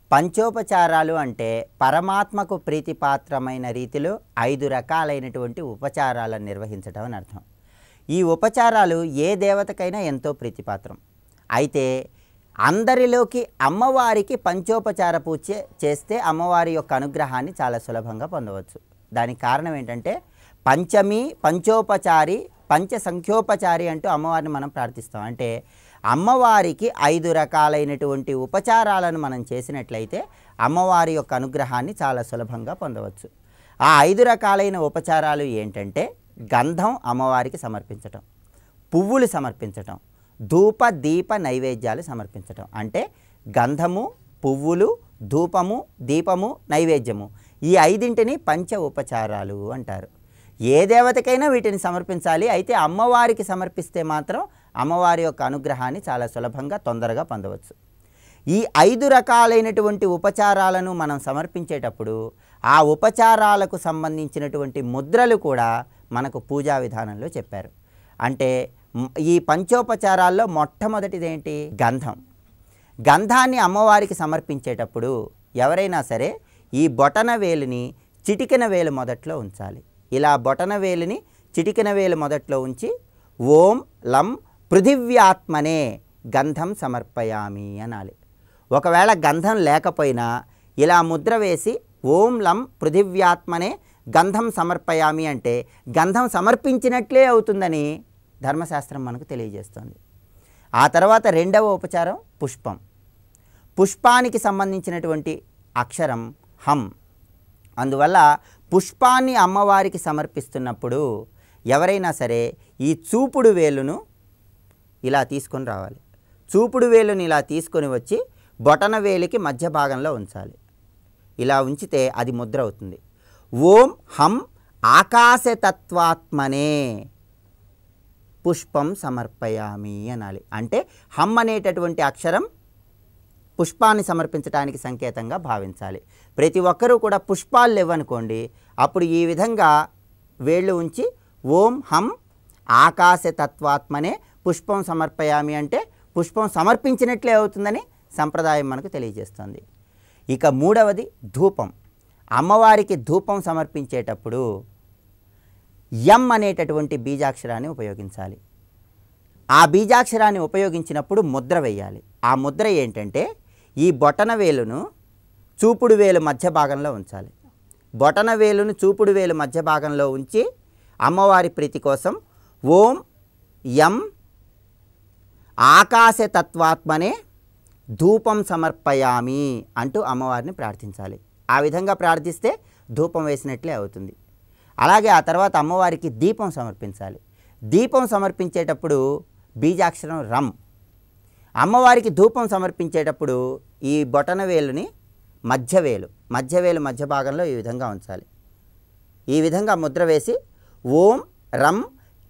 పంచోపచారాలు అంటే పరమాత్మకు ప్రీతిపాత్రమైన రీతిలో ఐదు రకాలైనటువంటి ఉపచారాలను నిర్వహించటం అని అర్థం ఈ ఉపచారాలు ఏ దేవతకైనా ఎంతో ప్రీతిపాత్రం అయితే అందరిలోకి అమ్మవారికి పంచోపచార పూజ చే- చేస్తే అమ్మవారి యొక్క అనుగ్రహాన్ని చాలా సులభంగా పొందవచ్చు దానికి కారణం ఏంటంటే పంచమి పంచోపచారి పంచ సంఖ్యోపచారి అంటూ అమ్మవారిని మనం ప్రార్థిస్తాం అంటే అమ్మవారికి ఐదు రకాలైనటువంటి ఉపచారాలను మనం చేసినట్లయితే అమ్మవారి యొక్క అనుగ్రహాన్ని చాలా సులభంగా పొందవచ్చు ఆ ఐదు రకాలైన ఉపచారాలు ఏంటంటే గంధం అమ్మవారికి సమర్పించటం పువ్వులు సమర్పించటం ధూప దీప నైవేద్యాలు సమర్పించటం అంటే గంధము పువ్వులు ధూపము దీపము నైవేద్యము ఈ ఐదింటిని పంచ ఉపచారాలు అంటారు ఏ దేవతకైనా వీటిని సమర్పించాలి అయితే అమ్మవారికి సమర్పిస్తే మాత్రం అమ్మవారి యొక్క అనుగ్రహాన్ని చాలా సులభంగా తొందరగా పొందవచ్చు ఈ ఐదు రకాలైనటువంటి ఉపచారాలను మనం సమర్పించేటప్పుడు ఆ ఉపచారాలకు సంబంధించినటువంటి ముద్రలు కూడా మనకు పూజా విధానంలో చెప్పారు అంటే మ్, ఈ పంచోపచారాల్లో మొట్టమొదటిది ఏంటి గంధం గంధాన్ని అమ్మవారికి సమర్పించేటప్పుడు ఎవరైనా సరే ఈ బొటన వేలుని చిటికెన వేలు మొదట్లో ఉంచాలి ఇలా బొటన వేలుని చిటికెన వేలు మొదట్లో ఉంచి ఓం లం పృథివ్యాత్మనే గంధం సమర్పయామి అనాలి ఒకవేళ గంధం లేకపోయినా ఇలా ముద్ర వేసి ఓం లం పృథివ్యాత్మనే గంధం సమర్పయామి అంటే గంధం సమర్పించినట్లే అవుతుందని ధర్మశాస్త్రం మనకు తెలియజేస్తుంది ఆ తర్వాత రెండవ ఉపచారం పుష్పం పుష్పానికి సంబంధించినటువంటి అక్షరం హం అందువల్ల పుష్పాన్ని అమ్మవారికి సమర్పిస్తున్నప్పుడు ఎవరైనా సరే ఈ చూపుడు వేలును ఇలా తీసుకొని రావాలి చూపుడు వేలుని ఇలా తీసుకొని వచ్చి బొటన వేలికి మధ్య భాగంలో ఉంచాలి ఇలా ఉంచితే అది ముద్ర అవుతుంది ఓం హం ఆకాశతత్వాత్మనే పుష్పం సమర్పయామి అనాలి అంటే హం అనేటటువంటి అక్షరం పుష్పాన్ని సమర్పించడానికి సంకేతంగా భావించాలి ప్రతి ఒక్కరూ కూడా పుష్పాలు లేవనుకోండి అప్పుడు ఈ విధంగా వేళ్ళు ఉంచి ఓం హం ఆకాశతత్వాత్మనే పుష్పం సమర్పయామి అంటే పుష్పం సమర్పించినట్లే అవుతుందని సంప్రదాయం మనకు తెలియజేస్తుంది ఇక మూడవది ధూపం అమ్మవారికి ధూపం సమర్పించేటప్పుడు యం అనేటటువంటి బీజాక్షరాన్ని ఉపయోగించాలి ఆ బీజాక్షరాన్ని ఉపయోగించినప్పుడు ముద్ర వేయాలి ఆ ముద్ర ఏంటంటే ఈ బొటన వేలును చూపుడు వేలు మధ్య భాగంలో ఉంచాలి బొటన వేలును చూపుడు వేలు మధ్య భాగంలో ఉంచి అమ్మవారి ప్రీతి కోసం ఓం యం ఆకాశతత్వాత్మనే ధూపం సమర్పయామి అంటూ అమ్మవారిని ప్రార్థించాలి ఆ విధంగా ప్రార్థిస్తే ధూపం వేసినట్లే అవుతుంది అలాగే ఆ తర్వాత అమ్మవారికి దీపం సమర్పించాలి దీపం సమర్పించేటప్పుడు బీజాక్షరం రం అమ్మవారికి ధూపం సమర్పించేటప్పుడు ఈ బొటన వేలుని మధ్యవేలు మధ్యవేలు మధ్య భాగంలో ఈ విధంగా ఉంచాలి ఈ విధంగా ముద్ర వేసి ఓం రం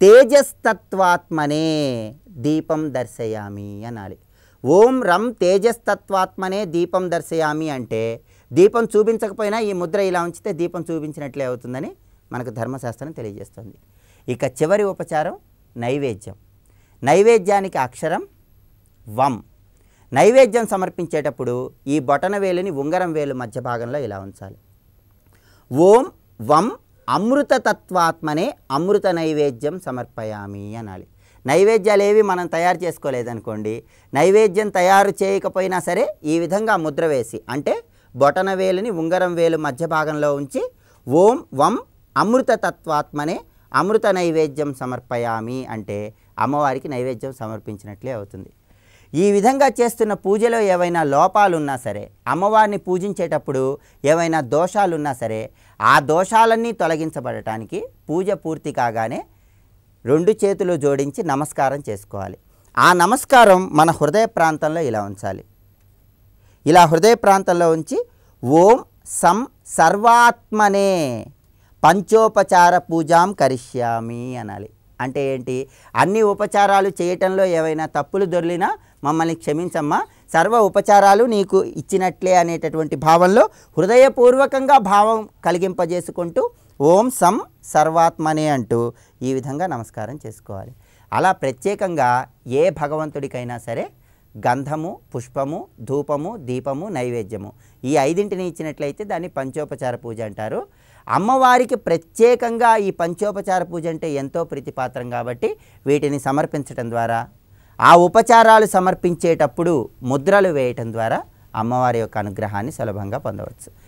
తేజస్తత్వాత్మనే దీపం దర్శయామి అనాలి ఓం రం తేజస్తత్వాత్మనే దీపం దర్శయామి అంటే దీపం చూపించకపోయినా ఈ ముద్ర ఇలా ఉంచితే దీపం చూపించినట్లే అవుతుందని మనకు ధర్మశాస్త్రం తెలియజేస్తుంది ఇక చివరి ఉపచారం నైవేద్యం నైవేద్యానికి అక్షరం వం నైవేద్యం సమర్పించేటప్పుడు ఈ బొటన వేలుని ఉంగరం వేలు మధ్య భాగంలో ఇలా ఉంచాలి ఓం వం అమృతతత్వాత్మనే అమృత నైవేద్యం సమర్పయామి అనాలి నైవేద్యాలు ఏవి మనం తయారు చేసుకోలేదనుకోండి నైవేద్యం తయారు చేయకపోయినా సరే ఈ విధంగా ముద్ర వేసి అంటే బొటన వేలుని ఉంగరం వేలు మధ్య భాగంలో ఉంచి ఓం వం అమృతతత్వాత్మనే అమృత నైవేద్యం సమర్పయామి అంటే అమ్మవారికి నైవేద్యం సమర్పించినట్లే అవుతుంది ఈ విధంగా చేస్తున్న పూజలో ఏవైనా లోపాలు ఉన్నా సరే అమ్మవారిని పూజించేటప్పుడు ఏవైనా దోషాలు ఉన్నా సరే ఆ దోషాలన్నీ తొలగించబడటానికి పూజ పూర్తి కాగానే రెండు చేతులు జోడించి నమస్కారం చేసుకోవాలి ఆ నమస్కారం మన హృదయ ప్రాంతంలో ఇలా ఉంచాలి ఇలా హృదయ ప్రాంతంలో ఉంచి ఓం సం సర్వాత్మనే పంచోపచార పూజాం కరిష్యామి అనాలి అంటే ఏంటి అన్ని ఉపచారాలు చేయటంలో ఏవైనా తప్పులు దొర్లినా మమ్మల్ని క్షమించమ్మా సర్వ ఉపచారాలు నీకు ఇచ్చినట్లే అనేటటువంటి భావంలో హృదయపూర్వకంగా భావం కలిగింపజేసుకుంటూ ఓం సం సర్వాత్మనే అంటూ ఈ విధంగా నమస్కారం చేసుకోవాలి అలా ప్రత్యేకంగా ఏ భగవంతుడికైనా సరే గంధము పుష్పము ధూపము దీపము నైవేద్యము ఈ ఐదింటిని ఇచ్చినట్లయితే దాన్ని పంచోపచార పూజ అంటారు అమ్మవారికి ప్రత్యేకంగా ఈ పంచోపచార పూజ అంటే ఎంతో ప్రీతిపాత్రం కాబట్టి వీటిని సమర్పించడం ద్వారా ఆ ఉపచారాలు సమర్పించేటప్పుడు ముద్రలు వేయటం ద్వారా అమ్మవారి యొక్క అనుగ్రహాన్ని సులభంగా పొందవచ్చు